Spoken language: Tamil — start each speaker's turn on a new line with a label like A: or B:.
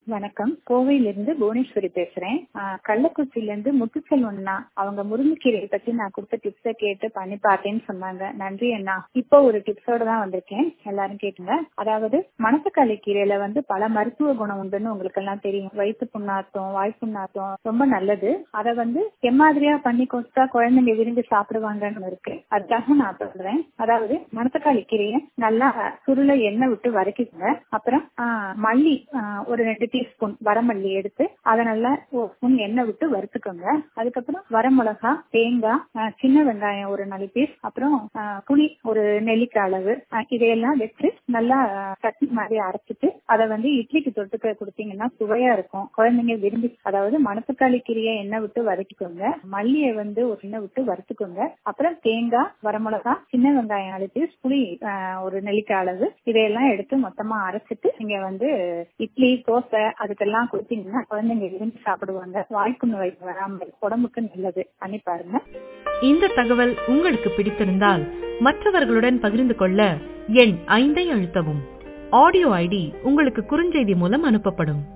A: வணக்கம் கோவையிலிருந்து புவனேஸ்வரி பேசுறேன் ஆஹ் கள்ளக்குறிச்சியில இருந்து முத்துச்செல்வண்ணா அவங்க முருங்கைக்கீரையை பத்தி நான் கொடுத்த டிப்ஸ கேட்டு பண்ணி பார்த்தேன்னு சொன்னாங்க நன்றி அண்ணா இப்போ ஒரு டிப்ஸோட தான் வந்திருக்கேன் எல்லாரும் கேட்டுங்க அதாவது மணத்தக்காளி கீரையில வந்து பல மருத்துவ குணம் உண்டுன்னு உங்களுக்கு எல்லாம் தெரியும் வயிற்று புண்ணாத்தம் வாய் புண்ணாத்தம் ரொம்ப நல்லது அதை வந்து எம்மாதிரியா பண்ணி கொடுத்தா குழந்தைங்க விரும்பி சாப்பிடுவாங்கன்னு இருக்கு அதுக்காக நான் சொல்றேன் அதாவது மணத்தக்காளி கீரையை நல்லா சுருளை எண்ணெய் விட்டு வதக்கிக்கோங்க அப்புறம் ஆஹ் மல்லி ஆஹ் ஒரு ரெண்டு டீஸ்பூன் வரமல்லி எடுத்து அதை நல்லா ஒரு ஸ்பூன் எண்ணெய் விட்டு வறுத்துக்கோங்க அதுக்கப்புறம் வரமிளகா தேங்காய் ஆஹ் சின்ன வெங்காயம் ஒரு நாலு பீஸ் அப்புறம் ஆஹ் புளி ஒரு நெல்லிக்காய் அளவு ஆஹ் இதையெல்லாம் வச்சு நல்லா சட்னி மாதிரி அரைச்சிட்டு அதை வந்து இட்லிக்கு தொட்டுக்க கொடுத்தீங்கன்னா சுவையா இருக்கும் குழந்தைங்க விரும்பி அதாவது மணத்தக்காளி கீரையை எண்ணெய் விட்டு வதக்கிக்கோங்க மல்லியை வந்து ஒரு எண்ணெய் விட்டு வறுத்துக்கோங்க அப்புறம் தேங்காய் வரமிளகா சின்ன வெங்காயம் நாலு பீஸ் புளி ஆஹ் ஒரு நெல்லிக்காய் அளவு இதையெல்லாம் எடுத்து மொத்தமா அரைச்சிட்டு நீங்க வந்து இட்லி தோசை அதுக்கெல்லாம் கொடுத்தீங்கன்னா குழந்தைங்க விரும்பி சாப்பிடுவாங்க வாய்ப்புண்ணு வயிற்று வராமல் உடம்புக்கு நல்லது பண்ணி பாருங்க
B: இந்த தகவல் உங்களுக்கு பிடித்திருந்தால் மற்றவர்களுடன் பகிர்ந்து கொள்ள எண் ஐந்தை அழுத்தவும் ஆடியோ ஐடி உங்களுக்கு குறுஞ்செய்தி மூலம் அனுப்பப்படும்